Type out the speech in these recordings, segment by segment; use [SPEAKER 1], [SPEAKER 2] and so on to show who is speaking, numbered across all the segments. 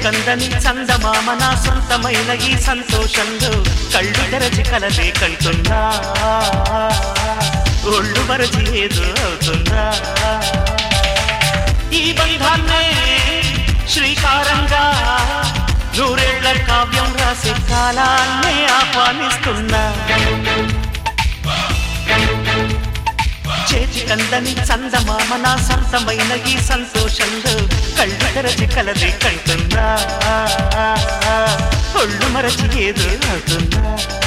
[SPEAKER 1] కందని చందమామ నా సొంతమైన ఈ సంతోషంలో కళ్ళు తెరచి కలలే కంటున్నా ఒళ్ళు మరచి ఏదో అవుతుందా ఈ బంధాన్నే శ్రీకారంగా నూరేళ్ల కావ్యం రాసే కాలాన్నే ఆహ్వానిస్తున్నా చేతి కందని చందమామ నా సొంతమైన ఈ సంతోషంలో కళ్ళు తెరచి కలలే కంటున్నా ఒళ్ళు మరచి ఏదో అవుతున్నా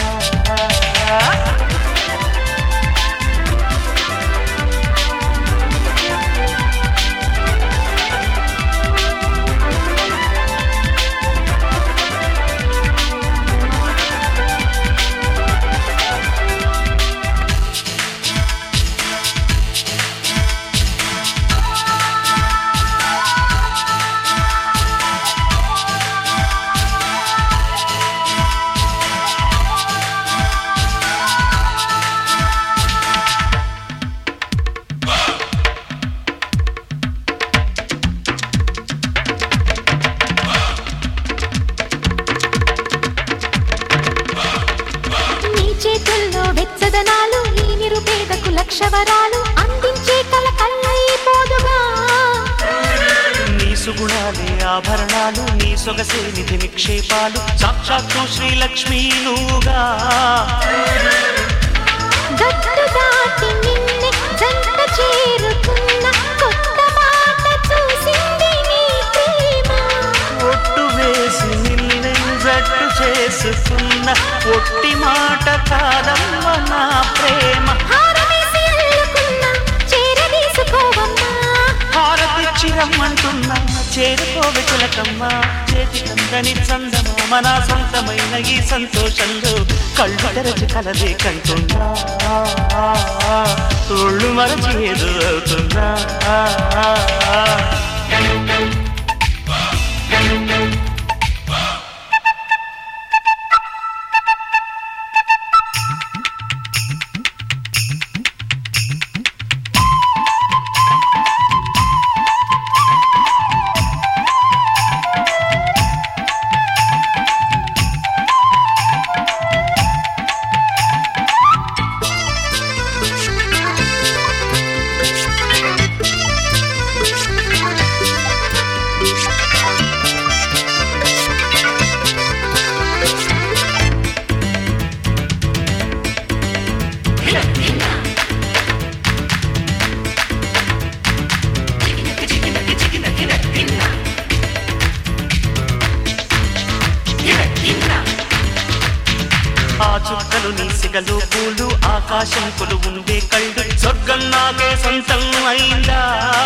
[SPEAKER 2] నీ చేతుల్లో వెచ్చదనాలు ఈ నిరుపేదకు లక్షవరాలు అందించే కల కళ్ళైపోదుగా
[SPEAKER 1] నీ సుగుణాలే ఆభరణాలు నీ సొగసే నిధి నిక్షేపాలు సాక్షాత్తు శ్రీలక్ష్మీ నువ్వుగా
[SPEAKER 2] గట్టు దాటి నిన్నే జంట చేరుకున్న కొత్త మాట చూసింది నీ ప్రేమ
[SPEAKER 1] ఒట్టు వేసి నిన్నే జట్టు చేసుకున్న ఒట్టి మాట కాదమ్మ నా ప్రేమ
[SPEAKER 2] హారమేసి అల్లుకున్నా చేరదీసుకోవమ్మా
[SPEAKER 1] హారతిచ్చి రమ్మంటున్నా చేరుకోవె చిలకమ్మ చేతి కందని చందమామ నా సొంతమైన ఈ సంతోషంలో కళ్ళు తెరచి కలదే కంటున్నా ఒళ్ళు మరచి ఏదో అవుతుందా ఆ చుక్కలు నీ సిగలు పూలు ఆకాశం కొలు ఉండే కళ్ళు స్వర్గం నాకే సొంతం అయిందా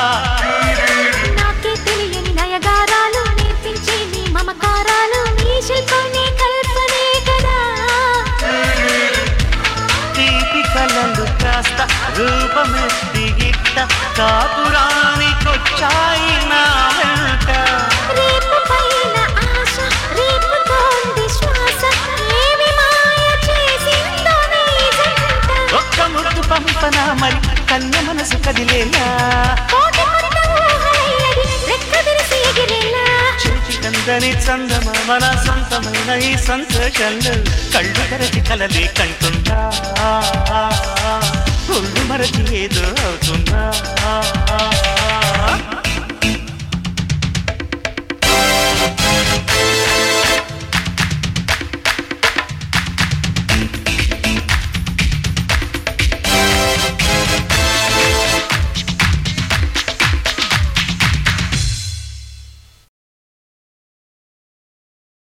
[SPEAKER 2] నాకే తెలియని నయగారాలు నేర్పించే నీ మమకారాలు నీ శిల్పం నీ కల్పనే కదా
[SPEAKER 1] తీపి కలలు కాస్త రూపమెత్తి గిట్ట కాపురానికొచ్చాయి నా వెంట
[SPEAKER 2] రేపు పైన ఆశ రేపుతోంది శ్వాస ఏమి మాయ చేసిందో నీ జంట
[SPEAKER 1] ఒక్క ముద్దు పంపన మరి కన్య మనసు కదిలేలా
[SPEAKER 2] కోటి కొత్త ఊహలయ్యది రెక్క విరిసి ఎగిరేలా
[SPEAKER 1] చేతి కందని చందమామ నా సొంతమైన ఈ సంతోషంలో కళ్ళు తెరచి కలలే కంటుందా ఒళ్ళు మరచి ఏదో అవుతుందా